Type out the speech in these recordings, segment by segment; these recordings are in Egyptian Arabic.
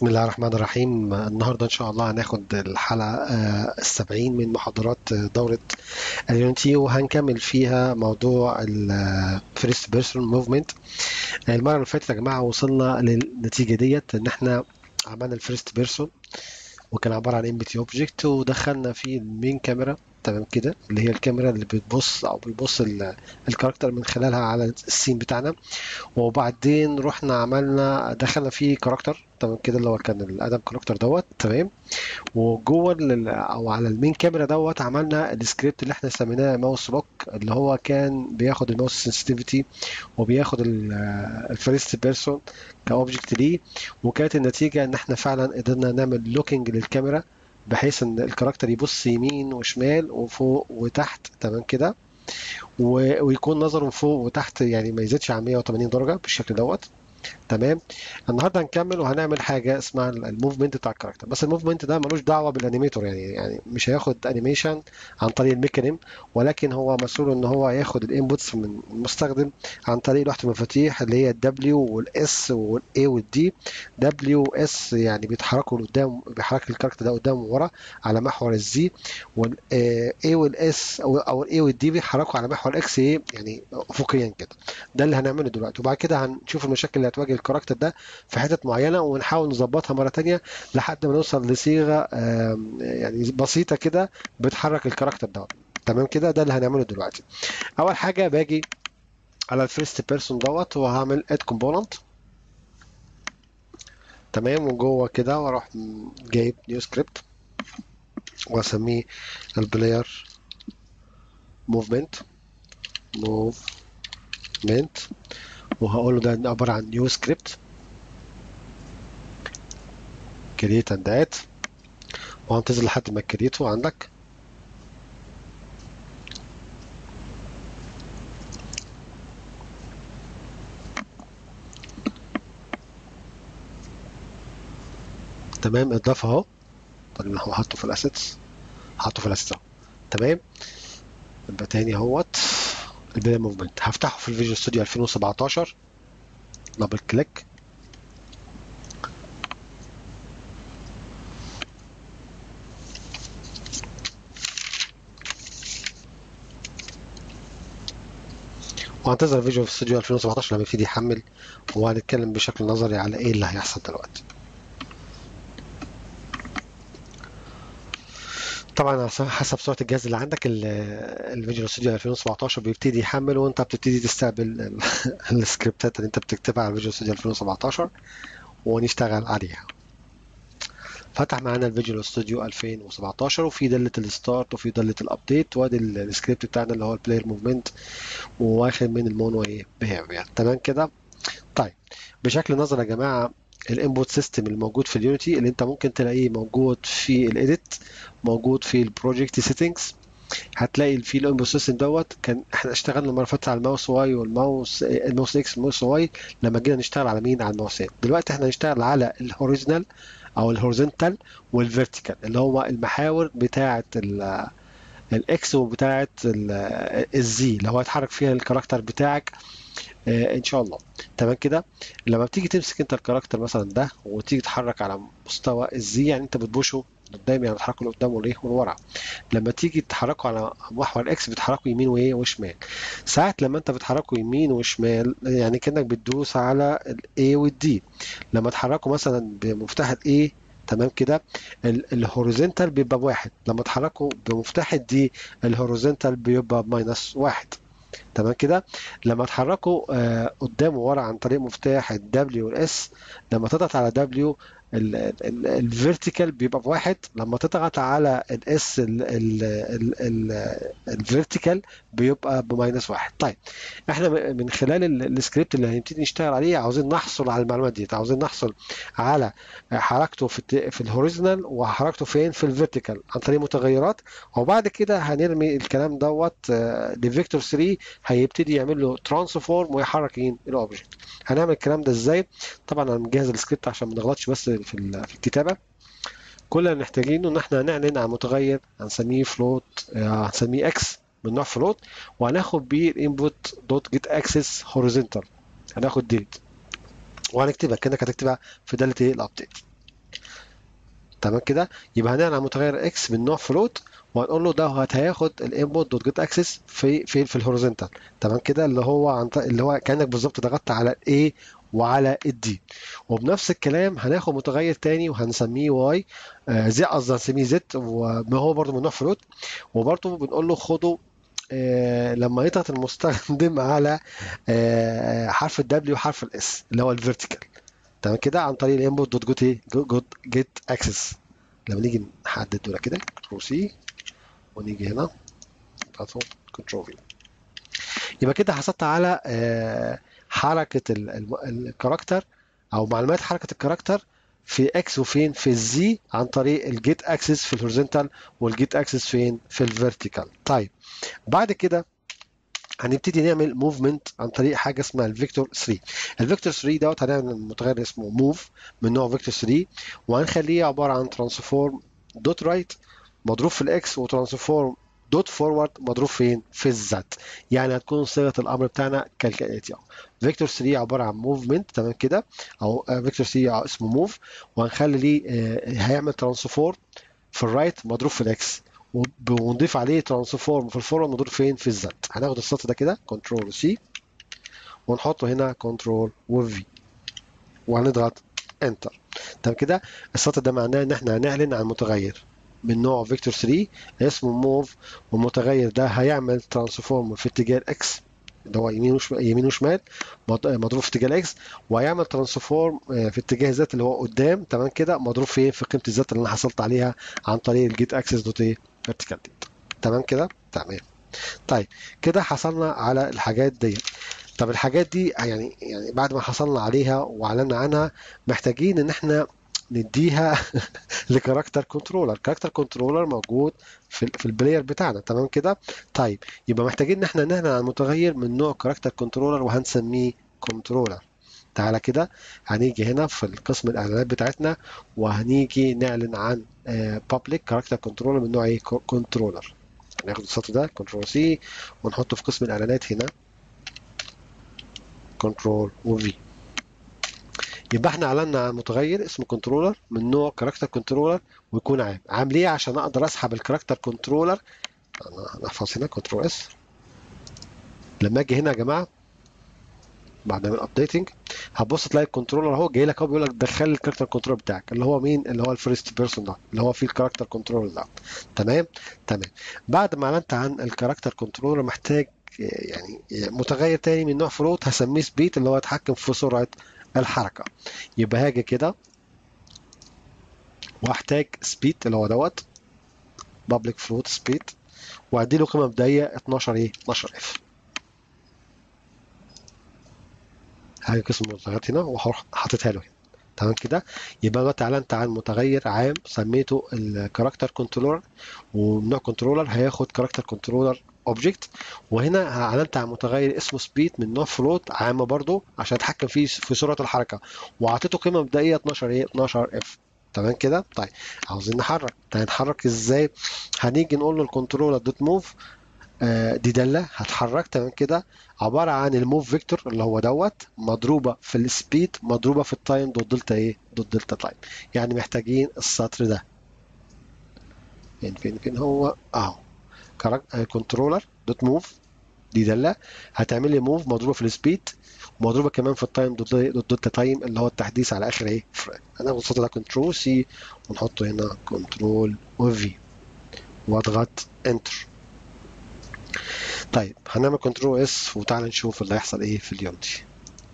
بسم الله الرحمن الرحيم النهاردة إن شاء الله هناخد الحلقة آه، السبعين من محاضرات آه، دورة اليونتي وهنكمل فيها موضوع الفيرست بيرسون موفمنت المرة اللي فاتت يا جماعة وصلنا للنتيجة ديت إن إحنا عملنا الفيرست بيرسون وكان عبارة عن ام بي تي اوبجكت ودخلنا فيه المين كاميرا تمام كده اللي هي الكاميرا اللي بتبص او بيبص ال- الكاركتر من خلالها على السين بتاعنا وبعدين رحنا عملنا دخلنا فيه كاركتر تمام كده اللي هو كان الادم كاركتر دوت تمام وجوه ال- او على المين كاميرا دوت عملنا السكريبت اللي احنا سميناه ماوس لوك اللي هو كان بياخد الماوس سنسيتيفيتي وبياخد الفيرست بيرسون كاوبجكت ليه وكانت النتيجه ان احنا فعلا قدرنا نعمل لوكينج للكاميرا بحيث ان الكاركتر يبص يمين وشمال وفوق وتحت تمام كده و- ويكون نظره فوق وتحت يعني ما يزيدش عن 180 درجه بالشكل دوت تمام النهارده هنكمل وهنعمل حاجه اسمها الموفمنت بتاع الكاركتر بس الموفمنت ده ملوش دعوه بالانيميتور يعني يعني مش هياخد انيميشن عن طريق الميكانيم ولكن هو مسؤول ان هو ياخد الانبوتس من المستخدم عن طريق لوحه المفاتيح اللي هي الدبليو والاس والاي والدي دبليو اس يعني بيتحركوا لقدام بيحرك الكاركتر ده قدام وورا على محور الزي والاي والاس او او الاي والدي بيتحركوا على محور اكس ايه يعني افقيا كده ده اللي هنعمله دلوقتي وبعد كده هنشوف المشاكل اللي هتواجه الكاركتر ده في حتت معينه ونحاول نظبطها مره تانية لحد ما نوصل لصيغه آم، يعني بسيطه كده بتحرك الكاركتر ده تمام كده ده اللي هنعمله دلوقتي اول حاجه باجي على الفيرست بيرسون دوت وهعمل اد كومبوننت تمام وجوه كده واروح جايب نيو سكريبت واسميه البلاير موفمنت موفمنت وهقول له ده عباره عن نيو سكريبت كريت اند اد وهنتظر لحد ما كريته عندك تمام اضافه اهو طب اللي هو حاطه في الاسيتس حاطه في الاسيتس اهو تمام يبقى تاني اهوت البلاي موفمنت هفتحه في الفيجوال ستوديو 2017 دبل كليك وهنتظر الفيديو في استوديو 2017 لما يبتدي يحمل وهنتكلم بشكل نظري على ايه اللي هيحصل دلوقتي طبعا على حسب سرعه الجهاز اللي عندك الفيديو ستوديو 2017 بيبتدي يحمل وانت بتبتدي تستقبل ال- السكريبتات اللي انت بتكتبها على الفيديو ستوديو 2017 ونشتغل عليها فتح معانا الفيجوال ستوديو 2017 وفي دالة الستارت وفي دالة الابديت وادي ال- السكريبت بتاعنا اللي هو البلاير موفمنت وواخد من المونو ايه بيهيفير تمام كده طيب بشكل نظري يا جماعه الانبوت سيستم الموجود في اليونيتي اللي انت ممكن تلاقيه موجود في الايديت موجود في البروجكت سيتنجز هتلاقي في الانبوت سيستم دوت كان احنا اشتغلنا المره اللي فاتت على الماوس واي والماوس الماوس اكس والماوس واي لما جينا نشتغل على مين على الماوسات دلوقتي احنا هنشتغل على الهوريزونال او الهوريزونتال والفيرتيكال اللي هو المحاور بتاعه ال- الاكس وبتاعه ال- الزي اللي هو هيتحرك فيها الكاركتر بتاعك آه، ان شاء الله تمام كده لما بتيجي تمسك انت الكاركتر مثلا ده وتيجي تتحرك على مستوى الزي يعني انت بتبوشه قدام يعني بتحركه لقدام وليه ولورا لما تيجي تحركه على محور الاكس بتحركه يمين وايه وشمال ساعات لما انت بتحركه يمين وشمال يعني كانك بتدوس على الاي والدي لما تحركه مثلا بمفتاح الاي تمام كده الهوريزونتال بيبقى بواحد لما تحركه بمفتاح الدي الهوريزونتال بيبقى بماينس واحد تمام كده لما تحركه آه، قدام وورا عن طريق مفتاح الدبليو والاس لما تضغط على دبليو الفيرتيكال بيبقى بواحد لما تضغط على الاس الفيرتيكال بيبقى بماينس واحد طيب احنا م- من خلال ال- السكريبت اللي هنبتدي نشتغل عليه عاوزين نحصل على المعلومات دي عاوزين نحصل على حركته في الت- في الهوريزونال وحركته فين في الفيرتيكال عن طريق متغيرات وبعد كده هنرمي الكلام دوت آه، لفيكتور 3 هيبتدي يعمل له ترانسفورم ويحرك مين الاوبجكت هنعمل الكلام ده ازاي طبعا انا مجهز السكريبت عشان ما نغلطش بس في ال- في الكتابه كل اللي محتاجينه ان احنا هنعلن عن متغير هنسميه فلوت هنسميه اكس من نوع فلوت وهناخد بيه الانبوت دوت جيت اكسس هوريزونتال هناخد ديليت وهنكتبها كانك هتكتبها في داله ايه الابديت تمام كده يبقى هنعمل متغير اكس من نوع فلوت وهنقول له ده هياخد الانبوت دوت جيت اكسس في في في الهوريزونتال تمام كده اللي هو عن اللي هو كانك بالظبط ضغطت على الاي وعلى الدي وبنفس الكلام هناخد متغير تاني وهنسميه واي آه زي قصدي هنسميه زد وما هو برضه من نوع فلوت وبرضه بنقول له خده آه لما يضغط المستخدم على آه حرف الدبليو وحرف الاس اللي هو الفيرتيكال تمام كده عن طريق الانبوت دوت جوت ايه جيت اكسس لما نيجي نحدد دول كده كنترول سي ونيجي هنا نضغطه كنترول في يبقى كده حصلت على آه حركة الكاركتر أو معلومات حركة الكاركتر في اكس وفين في الزي عن طريق الجيت اكسس في الهوريزونتال والجيت اكسس فين في الفيرتيكال طيب بعد كده هنبتدي نعمل موفمنت عن طريق حاجه اسمها الفيكتور 3 الفيكتور 3 دوت هنعمل متغير اسمه موف من نوع فيكتور 3 وهنخليه عباره عن ترانسفورم دوت رايت مضروب في الاكس وترانسفورم دوت فورورد مضروب فين؟ في الزد يعني هتكون صيغه الامر بتاعنا كالاتي فيكتور 3 عباره عن موفمنت تمام كده او فيكتور 3 اسمه موف وهنخلي ليه هيعمل ترانسفورم في الرايت مضروب في الاكس ونضيف عليه ترانسفورم في الفورورد مضروب فين؟ في الزد هناخد السطر ده كده كنترول سي ونحطه هنا كنترول وفي وهنضغط انتر تمام كده السطر ده معناه ان احنا هنعلن عن متغير من نوع فيكتور 3 اسمه موف والمتغير ده هيعمل ترانسفورم في اتجاه الاكس اللي هو يمين وشمال يمين وشمال مضروب في اتجاه الاكس وهيعمل ترانسفورم في اتجاه الذات اللي هو قدام تمام كده مضروب فين في قيمه الذات اللي انا حصلت عليها عن طريق الجيت اكسس دوت ايه فيرتيكال تمام كده تمام طيب كده حصلنا على الحاجات دي طب الحاجات دي يعني يعني بعد ما حصلنا عليها واعلنا عنها محتاجين ان احنا نديها لكاركتر كنترولر كاركتر كنترولر موجود في في البلاير بتاعنا تمام كده طيب يبقى محتاجين ان احنا نعلن عن متغير من نوع كاركتر كنترولر وهنسميه كنترولر تعالى كده هنيجي هنا في القسم الاعلانات بتاعتنا وهنيجي نعلن عن بابليك كاركتر كنترولر من نوع ايه كنترولر هناخد السطر ده كنترول سي ونحطه في قسم الاعلانات هنا كنترول وفي يبقى احنا اعلنا عن متغير اسمه كنترولر من نوع كاركتر كنترولر ويكون عام عام ليه عشان اقدر اسحب الكاركتر كنترولر انا هنحفظ هنا كنترول اس لما اجي هنا يا جماعه بعد ما ابديتنج هتبص تلاقي الكنترولر اهو جاي لك اهو بيقول لك دخل الكاركتر كنترول بتاعك اللي هو مين اللي هو الفيرست بيرسون ده اللي هو فيه الكاركتر كنترول ده تمام تمام بعد ما اعلنت عن الكاركتر كنترولر محتاج يعني متغير تاني من نوع فلوت هسميه سبيد اللي هو يتحكم في سرعه الحركه يبقى هاجي كده واحتاج سبيد اللي هو دوت بابليك فلوت سبيد وادي له قيمه مبدئيه 12 ايه 12 اف هاجي قسم المتغيرات هنا وهروح حاططها له هنا تمام كده يبقى انا اعلنت عن متغير عام سميته الكاركتر كنترولر ونوع كنترولر هياخد كاركتر كنترولر اوبجكت وهنا اعلنت عن متغير اسمه سبيد من نوع فلوت عام برضو عشان اتحكم فيه في سرعه الحركه واعطيته قيمه مبدئيه 12 ايه 12 اف تمام كده طيب عاوزين نحرك هنحرك ازاي هنيجي نقول له الكنترولر دوت موف دي داله هتحرك تمام كده عباره عن الموف فيكتور اللي هو دوت مضروبه في السبيد مضروبه في التايم دوت دلتا ايه دوت دلتا تايم يعني محتاجين السطر ده فين فين فين هو اهو كنترولر دوت موف دي داله هتعمل لي موف مضروبه في السبيد ومضروبه كمان في التايم دوت دلتا تايم اللي هو التحديث على اخر ايه فريم هناخد السطر ده كنترول سي ونحطه هنا كنترول وفي واضغط انتر طيب هنعمل كنترول اس وتعالى نشوف اللي هيحصل ايه في اليونتي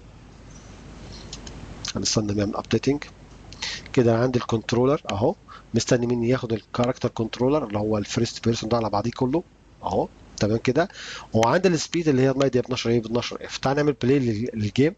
هنستنى نعمل ابديتنج كده عندي الكنترولر اهو مستني مني ياخد الكاركتر كنترولر اللي هو الفيرست بيرسون ده على بعضيه كله اهو تمام كده وعند السبيد اللي هي المايديا ب 12 ايه ب 12 اف تعال نعمل بلاي للجيم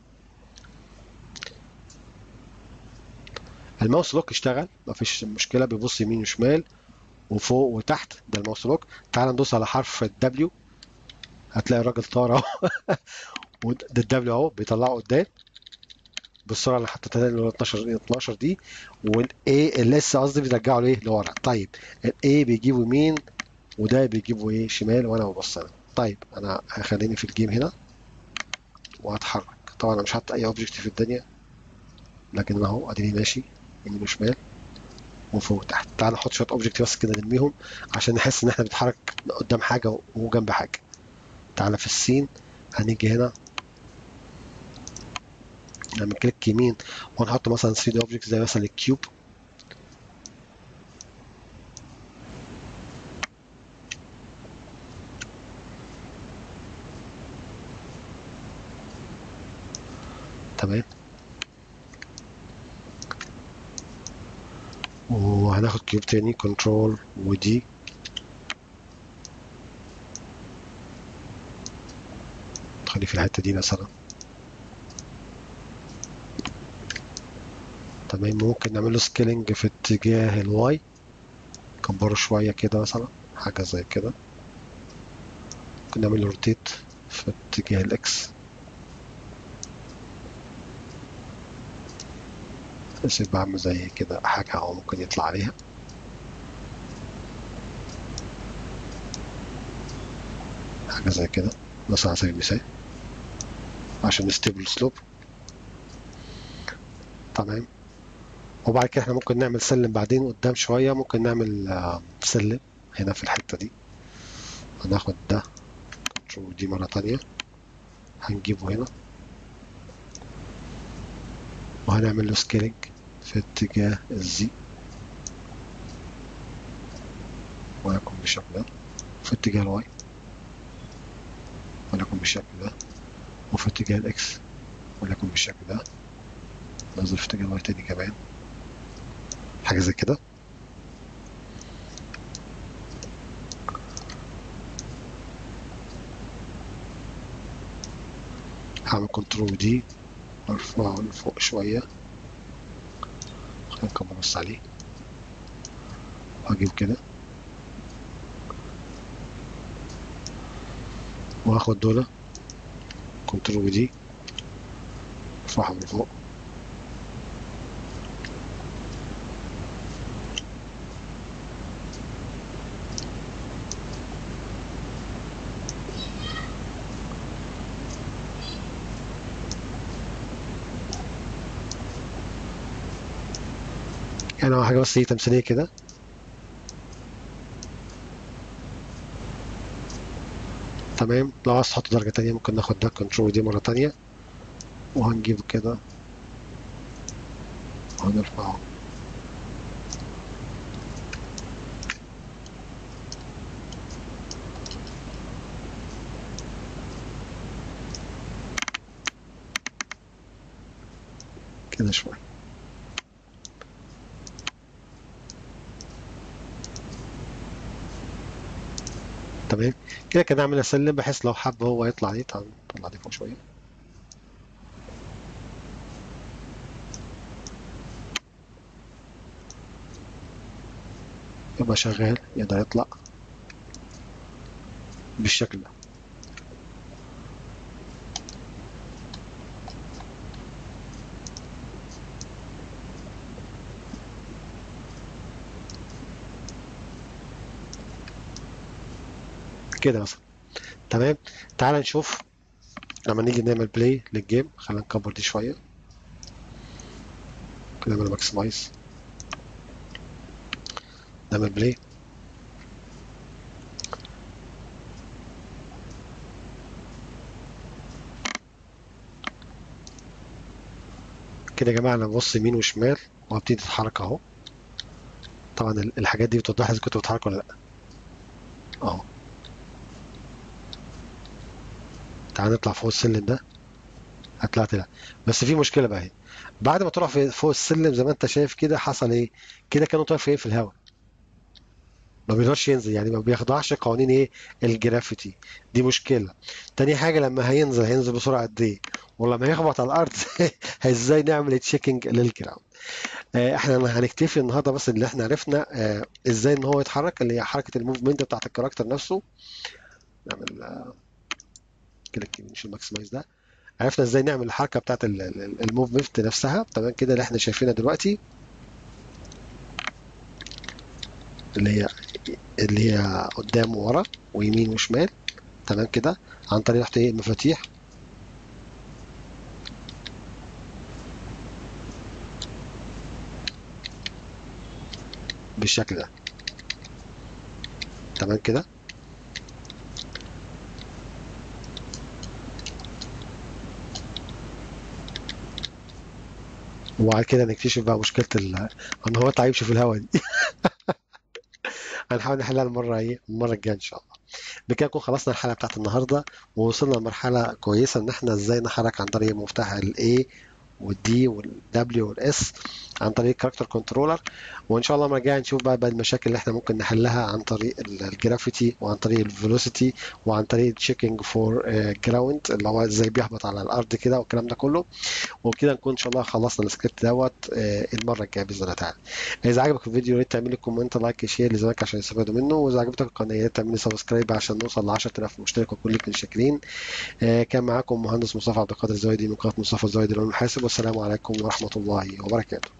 الماوس لوك اشتغل مفيش مشكله بيبص يمين وشمال وفوق وتحت ده الماوس لوك تعال ندوس على حرف الدبليو هتلاقي الراجل طار اهو وده الدبليو اهو بيطلعه قدام بالسرعه اللي حطيتها اللي هو 12 12 دي والاي الاس قصدي بيرجعه ليه لورا طيب الاي بيجيبه يمين وده بيجيبه ايه شمال وانا ببص انا طيب انا هخليني في الجيم هنا وهتحرك طبعا انا مش حاطط اي اوبجكت في الدنيا لكن انا اهو اديني ماشي يمين وشمال وفوق تحت تعال نحط شويه اوبجكت بس كده نرميهم عشان نحس ان احنا بنتحرك قدام حاجه وجنب حاجه تعالى في السين هنيجي هنا نعمل كليك يمين ونحط مثلا 3 دي اوبجكت زي مثلا الكيوب تمام وهناخد كيوب تاني كنترول ودي خلي في الحتة دي مثلا تمام ممكن نعمل له سكيلنج في اتجاه الواي نكبره شوية كده مثلا حاجة زي كده ممكن نعمل له روتيت في اتجاه الاكس بس بعمل زي كده حاجة هو ممكن يطلع عليها حاجة زي كده مثلا على سبيل المثال عشان نستيبل سلوب تمام وبعد كده احنا ممكن نعمل سلم بعدين قدام شوية ممكن نعمل سلم هنا في الحتة دي هناخد ده كنترول دي مرة تانية هنجيبه هنا وهنعمل له سكيلينج في اتجاه الزي ولكن بالشكل ده في اتجاه الواي ولكن بالشكل ده وفي اتجاه الاكس ولكن بالشكل ده ننزل في اتجاه الواي تاني كمان حاجة زي كده هعمل كنترول دي ارفعه لفوق شوية خلينا نكبر بس عليه وهجيب كده وهاخد دول كنترول دي ارفعهم لفوق يعني هو حاجة بس هي تمثيلية كده تمام لو عايز تحط درجة تانية ممكن ناخد ده كنترول دي مرة تانية وهنجيب كده وهنرفعه كده شوية تمام كده كده اعمل اسلم بحيث لو حب هو يطلع دي تعال نطلع دي فوق شويه يبقى شغال يقدر يطلع بالشكل ده كده مثلا تمام تعال نشوف لما نيجي نعمل بلاي للجيم خلينا نكبر دي شويه كده نعمل ماكسمايز نعمل بلاي كده يا جماعه انا ببص يمين وشمال وهبتدي تتحرك اهو طبعا الحاجات دي بتوضح اذا كنت بتحرك ولا لا اهو تعال نطلع فوق السلم ده هطلعت لا بس في مشكله بقى اهي بعد ما تروح فوق السلم زي ما انت شايف كده حصل ايه كده كانوا طايف ايه في الهواء ما بيقدرش ينزل يعني ما بيخضعش قوانين ايه الجرافيتي دي مشكله تاني حاجه لما هينزل هينزل بسرعه قد ايه ولما يخبط على الارض ازاي نعمل تشيكنج للجراوند احنا هنكتفي النهارده بس اللي احنا عرفنا اه ازاي ان هو يتحرك اللي هي حركه الموفمنت بتاعت الكاركتر نفسه نعمل اه كليك يمين نشيل الماكسمايز ده عرفنا ازاي نعمل الحركه بتاعت الموفمنت نفسها تمام كده اللي احنا شايفينها دلوقتي اللي هي اللي هي قدام وورا ويمين وشمال تمام كده عن طريق تحت ايه المفاتيح بالشكل ده تمام كده وبعد كده نكتشف بقى مشكلة ال... ان هو تعيبش في الهوا دي هنحاول نحلها المرة ايه المرة الجاية ان شاء الله بكده نكون خلصنا الحلقة بتاعت النهاردة ووصلنا لمرحلة كويسة ان احنا ازاي نحرك عن طريق مفتاح ال A والدي والدبليو والاس عن طريق كاركتر كنترولر وان شاء الله المره الجايه نشوف بقى, بقى المشاكل اللي احنا ممكن نحلها عن طريق الجرافيتي وعن طريق الفيلوسيتي وعن طريق تشيكينج فور جراوند اللي هو ازاي بيهبط على الارض كده والكلام ده كله وبكده نكون ان شاء الله خلصنا السكريبت دوت آه، المره الجايه باذن الله تعالى اذا عجبك الفيديو يا ريت تعمل لي كومنت لايك شير لزمايلك عشان يستفادوا منه واذا عجبتك القناه يا ريت تعمل لي سبسكرايب عشان نوصل ل 10000 مشترك وكلكم شاكرين آه، كان معاكم مهندس مصطفى عبد القادر الزويدي من قناه مصطفى الزويدي للمحاسب والسلام عليكم ورحمه الله وبركاته